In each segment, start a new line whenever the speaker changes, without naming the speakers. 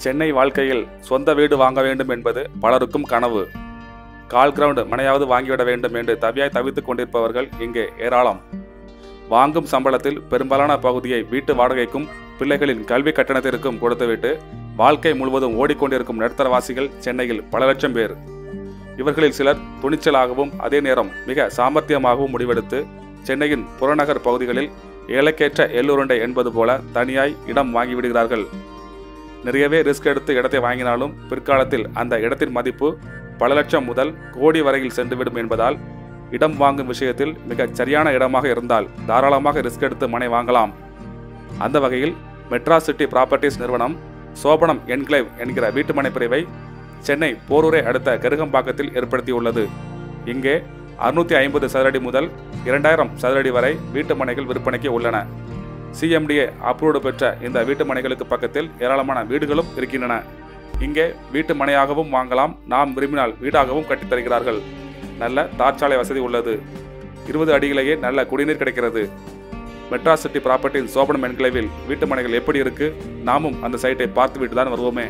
சென்னை வாழ்க்கையில் சொந்த வீடு வாங்க வேண்டும் என்பது பலருக்கும் கனவு கால் கிரவுண்ட் மனையாவது வாங்கிவிட வேண்டும் என்று தவியாய் தவித்துக் கொண்டிருப்பவர்கள் இங்கே ஏராளம் வாங்கும் சம்பளத்தில் பெரும்பாலான பகுதியை வீட்டு வாடகைக்கும் பிள்ளைகளின் கல்வி கட்டணத்திற்கும் கொடுத்துவிட்டு வாழ்க்கை முழுவதும் ஓடிக்கொண்டிருக்கும் நடுத்தரவாசிகள் சென்னையில் பல லட்சம் பேர் இவர்களில் சிலர் துணிச்சலாகவும் அதே நேரம் மிக சாமர்த்தியமாகவும் முடிவெடுத்து சென்னையின் புறநகர் பகுதிகளில் ஏழைக்கேற்ற எள்ளுருண்டை என்பது போல தனியாய் இடம் வாங்கிவிடுகிறார்கள் நிறையவே ரிஸ்க் எடுத்து இடத்தை வாங்கினாலும் பிற்காலத்தில் அந்த இடத்தின் மதிப்பு பல லட்சம் முதல் கோடி வரையில் சென்றுவிடும் என்பதால் இடம் வாங்கும் விஷயத்தில் மிகச் சரியான இடமாக இருந்தால் தாராளமாக ரிஸ்க் எடுத்து மனை வாங்கலாம் அந்த வகையில் மெட்ராஸ் சிட்டி ப்ராப்பர்ட்டிஸ் நிறுவனம் சோபனம் என்க்ளைவ் என்கிற வீட்டுமனை பிரிவை சென்னை போரூரை அடுத்த கருகம்பாக்கத்தில் ஏற்படுத்தியுள்ளது இங்கே அறுநூத்தி ஐம்பது சதுரடி முதல் இரண்டாயிரம் சதுரடி வரை வீட்டு மனைகள் விற்பனைக்கு உள்ளன சிஎம்டிஏ அப்ரூவ்டு பெற்ற இந்த வீட்டு மனைகளுக்கு பக்கத்தில் ஏராளமான வீடுகளும் இருக்கின்றன இங்கே வீட்டு மனையாகவும் வாங்கலாம் நாம் விரும்பினால் வீடாகவும் கட்டித் தருகிறார்கள் நல்ல தார்ச்சாலை வசதி உள்ளது இருபது அடியிலேயே நல்ல குடிநீர் கிடைக்கிறது மெட்ராஸ் சிட்டி ப்ராப்பர்ட்டியின் சோபனம் என்கிளேவில் வீட்டு மனைகள் எப்படி இருக்கு நாமும் அந்த சைட்டை பார்த்துவிட்டு தான் வருவோமே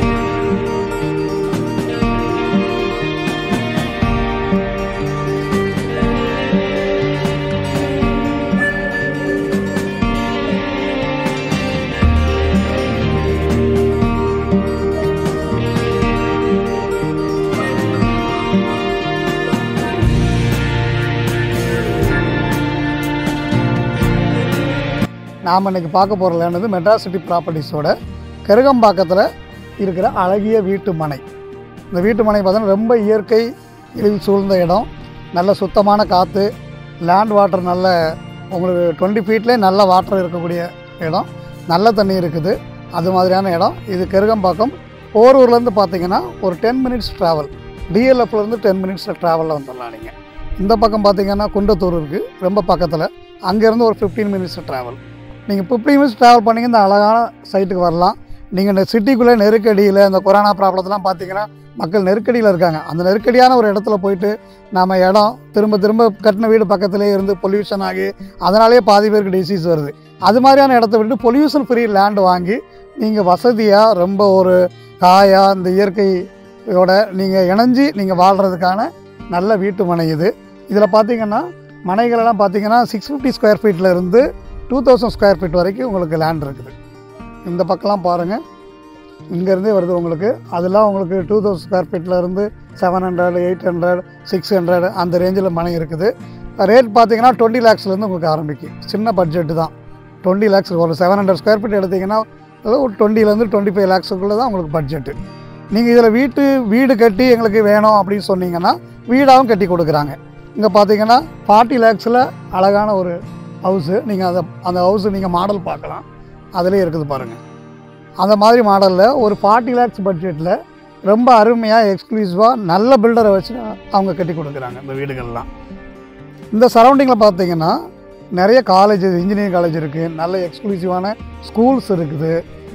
நாம் இன்னைக்கு பார்க்க போகிற லேண்ட் வந்து மெட்ராஸ் சிட்டி ப்ராப்பர்ட்டிஸோட கருகம்பாக்கத்தில் இருக்கிற அழகிய வீட்டு மனை இந்த வீட்டு மனை பார்த்தீங்கன்னா ரொம்ப இயற்கை எழில் சூழ்ந்த இடம் நல்ல சுத்தமான காற்று லேண்ட் வாட்டர் நல்ல உங்களுக்கு டுவெண்ட்டி ஃபீட்லேயே நல்ல வாட்டர் இருக்கக்கூடிய இடம் நல்ல தண்ணி இருக்குது அது மாதிரியான இடம் இது கருகம்பாக்கம் போரூர்லேருந்து பார்த்தீங்கன்னா ஒரு டென் மினிட்ஸ் ட்ராவல் டிஎல்எஃப்லேருந்து டென் மினிட்ஸில் ட்ராவலில் வந்துடலாம் நீங்கள் இந்த பக்கம் பார்த்தீங்கன்னா குண்டத்தூர் இருக்குது ரொம்ப பக்கத்தில் அங்கேருந்து ஒரு ஃபிஃப்டீன் மினிட்ஸ் ட்ராவல் நீங்கள் ஃபிஃப்டீன் மினிட்ஸ் ட்ராவல் பண்ணிங்க இந்த அழகான சைட்டுக்கு வரலாம் நீங்கள் இந்த சிட்டிக்குள்ளே நெருக்கடியில் இந்த கொரோனா ப்ராப்ளத்தெலாம் பார்த்தீங்கன்னா மக்கள் நெருக்கடியில் இருக்காங்க அந்த நெருக்கடியான ஒரு இடத்துல போயிட்டு நம்ம இடம் திரும்ப திரும்ப கட்டின வீடு பக்கத்துலேயே இருந்து பொல்யூஷன் ஆகி அதனாலேயே பாதி பேருக்கு டிசீஸ் வருது அது மாதிரியான இடத்த விட்டு பொல்யூஷன் ஃப்ரீ லேண்ட் வாங்கி நீங்கள் வசதியாக ரொம்ப ஒரு காயாக இந்த இயற்கையோட நீங்கள் இணைஞ்சு நீங்கள் வாழ்கிறதுக்கான நல்ல வீட்டு மனை இது இதில் பார்த்தீங்கன்னா மனைகளெல்லாம் பார்த்தீங்கன்னா சிக்ஸ் ஃபிஃப்டி ஸ்கொயர் ஃபீட்டில் இருந்து டூ தௌசண்ட் ஸ்கொயர் ஃபீட் வரைக்கும் உங்களுக்கு லேண்ட் இருக்குது இந்த பக்கம்லாம் பாருங்கள் இங்கேருந்தே வருது உங்களுக்கு அதெல்லாம் உங்களுக்கு டூ தௌசண்ட் ஸ்கொயர் ஃபீட்டில் இருந்து seven hundred eight hundred six hundred அந்த ரேஞ்சில் மனை இருக்குது ரேட் பார்த்தீங்கன்னா டுவெண்ட்டி லேக்ஸ்லேருந்து உங்களுக்கு ஆரம்பிக்கும் சின்ன பட்ஜெட்டு தான் டுவெண்ட்டி லேக்ஸ் ஒரு செவன் ஹண்ட்ரட் ஸ்கொயர் ஃபீட் எடுத்திங்கன்னா அதாவது ஒரு டுவெண்ட்டிலேருந்து டுவெண்ட்டி ஃபைவ் லேக்ஸுக்குள்ளே தான் உங்களுக்கு பட்ஜெட்டு நீங்கள் இதில் வீட்டு வீடு கட்டி எங்களுக்கு வேணும் அப்படின்னு சொன்னீங்கன்னா வீடாகவும் கட்டி கொடுக்குறாங்க இங்கே பார்த்தீங்கன்னா ஃபார்ட்டி லேக்ஸில் அழகான ஒரு ஹவுஸு நீங்கள் அதை அந்த ஹவுஸு நீங்கள் மாடல் பார்க்கலாம் அதிலே இருக்குது பாருங்கள் அந்த மாதிரி மாடலில் ஒரு ஃபார்ட்டி லேக்ஸ் பட்ஜெட்டில் ரொம்ப அருமையாக எக்ஸ்க்ளூசிவாக நல்ல பில்டரை வச்சு அவங்க கட்டி கொடுக்குறாங்க இந்த வீடுகள்லாம் இந்த சரௌண்டிங்கில் பார்த்தீங்கன்னா நிறைய காலேஜ் இன்ஜினியரிங் காலேஜ் இருக்குது நல்ல எக்ஸ்க்ளூசிவான ஸ்கூல்ஸ் இருக்குது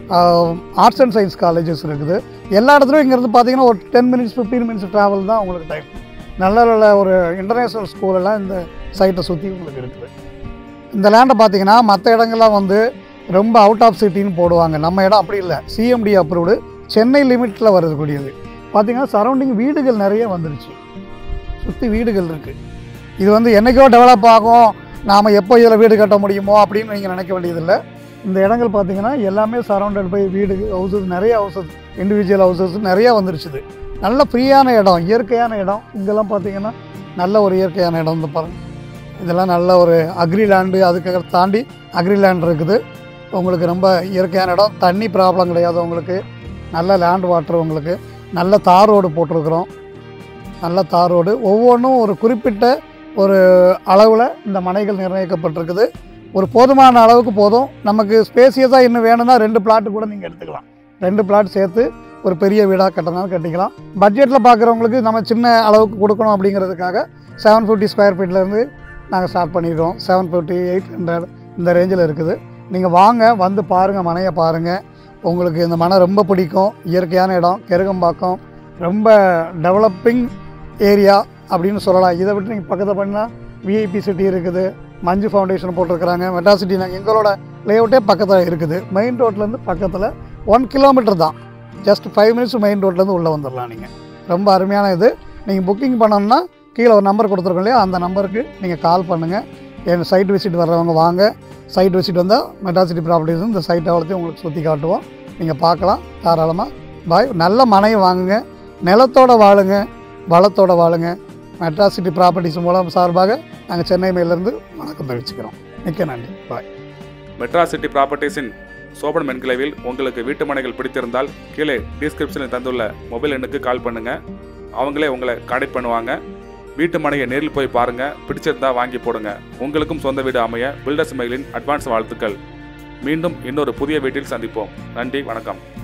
ஆர்ட்ஸ் அண்ட் சயின்ஸ் காலேஜஸ் இருக்குது எல்லா இடத்துலையும் இங்கேருந்து பார்த்தீங்கன்னா ஒரு ten minutes fifteen minutes travel தான் உங்களுக்கு டைம் நல்ல நல்ல ஒரு இன்டர்நேஷ்னல் ஸ்கூலெல்லாம் இந்த சைட்டை சுற்றி உங்களுக்கு இருக்குது இந்த லேண்டை பார்த்தீங்கன்னா மற்ற இடங்கள்லாம் வந்து ரொம்ப அவுட் ஆஃப் சிட்டின்னு போடுவாங்க நம்ம இடம் அப்படி இல்லை சிஎம்டி அப்ரூவ்டு சென்னை லிமிட்டில் வரக்கூடியது பார்த்தீங்கன்னா சரௌண்டிங் வீடுகள் நிறைய வந்துருச்சு சுற்றி வீடுகள் இருக்குது இது வந்து என்றைக்கோ டெவலப் ஆகும் நாம் எப்போ இதில் வீடு கட்ட முடியுமோ அப்படின்னு நீங்கள் நினைக்க வேண்டியதில்லை இந்த இடங்கள் பார்த்தீங்கன்னா எல்லாமே சரௌண்டட் பை வீடு ஹவுசஸ் நிறைய ஹவுசஸ் இண்டிவிஜுவல் ஹவுசஸ் நிறைய வந்துருச்சுது நல்ல ஃப்ரீயான இடம் இயற்கையான இடம் இங்கெல்லாம் பார்த்தீங்கன்னா நல்ல ஒரு இயற்கையான இடம் வந்து பாருங்கள் இதெல்லாம் நல்ல ஒரு அக்ரி லேண்டு அதுக்காக தாண்டி அக்ரி லேண்ட் இருக்குது உங்களுக்கு ரொம்ப இயற்கையான இடம் தண்ணி ப்ராப்ளம் கிடையாது உங்களுக்கு நல்ல லேண்ட் வாட்டர் உங்களுக்கு நல்ல தார் ரோடு போட்டிருக்கிறோம் நல்ல தார் ரோடு ஒவ்வொன்றும் ஒரு குறிப்பிட்ட ஒரு அளவில் இந்த மனைகள் நிர்ணயிக்கப்பட்டிருக்குது ஒரு போதுமான அளவுக்கு போதும் நமக்கு ஸ்பேசியஸாக இன்னும் வேணும்னா ரெண்டு பிளாட்டு கூட நீங்கள் எடுத்துக்கலாம் ரெண்டு பிளாட் சேர்த்து ஒரு பெரிய வீடாக கட்டினாலும் கட்டிக்கலாம் பட்ஜெட்டில் பார்க்குறவங்களுக்கு நம்ம சின்ன அளவுக்கு கொடுக்கணும் அப்படிங்கிறதுக்காக செவன் ஃபிஃப்டி ஸ்கொயர் ஃபீட்லேருந்து நாங்கள் ஸ்டார்ட் பண்ணியிருக்கோம் செவன் ஃபிஃப்டி எயிட் ஹண்ட்ரட் இந்த ரேஞ்சில் இருக்குது நீங்கள் வாங்க வந்து பாருங்கள் மனையை பாருங்கள் உங்களுக்கு இந்த மனை ரொம்ப பிடிக்கும் இயற்கையான இடம் கெருகம்பாக்கம் ரொம்ப டெவலப்பிங் ஏரியா அப்படின்னு சொல்லலாம் இதை விட்டு நீங்கள் பக்கத்தில் பண்ணால் விஐபி சிட்டி இருக்குது மஞ்சு ஃபவுண்டேஷன் போட்டிருக்கிறாங்க மெட்ராசிட்டி நாங்கள் எங்களோட லேஅவுட்டே பக்கத்தில் இருக்குது மெயின் ரோட்லேருந்து பக்கத்தில் ஒன் கிலோமீட்டர் தான் ஜஸ்ட் ஃபைவ் மினிட்ஸ் மெயின் ரோட்லேருந்து உள்ளே வந்துடலாம் நீங்கள் ரொம்ப அருமையான இது நீங்கள் புக்கிங் பண்ணணும்னா கீழே ஒரு நம்பர் கொடுத்துருக்கோம் இல்லையா அந்த நம்பருக்கு நீங்கள் கால் பண்ணுங்கள் என் சைட் விசிட் வர்றவங்க வாங்க சைட் விசிட் வந்தால் மெட்ராசிட்டி ப்ராப்பர்ட்டிஸ் இந்த சைட் அவ்வளோத்தையும் உங்களுக்கு சுற்றி காட்டுவோம் நீங்கள் பார்க்கலாம் தாராளமாக பாய் நல்ல மனையை வாங்குங்க நிலத்தோட வாழுங்க வளத்தோட வாழுங்க மெட்ராசிட்டி ப்ராப்பர்ட்டிஸ் மூலம் சார்பாக நாங்கள் சென்னை மேலேருந்து வணக்கம் தெரிவிச்சுக்கிறோம் மிக்க நன்றி பாய்
மெட்ராஸ் சிட்டி ப்ராப்பர்ட்டிஸின் சோபன் மென்கிளைவில் உங்களுக்கு வீட்டு மனைகள் பிடித்திருந்தால் கீழே டிஸ்கிரிப்ஷனில் தந்துள்ள மொபைல் எண்ணுக்கு கால் பண்ணுங்கள் அவங்களே உங்களை கான்டாக்ட் பண்ணுவாங்க வீட்டு மனையை நேரில் போய் பாருங்கள் பிடிச்சிருந்தா வாங்கி போடுங்க உங்களுக்கும் சொந்த வீடு அமைய பில்டர்ஸ் மெயிலின் அட்வான்ஸ் வாழ்த்துக்கள் மீண்டும் இன்னொரு புதிய வீட்டில் சந்திப்போம் நன்றி வணக்கம்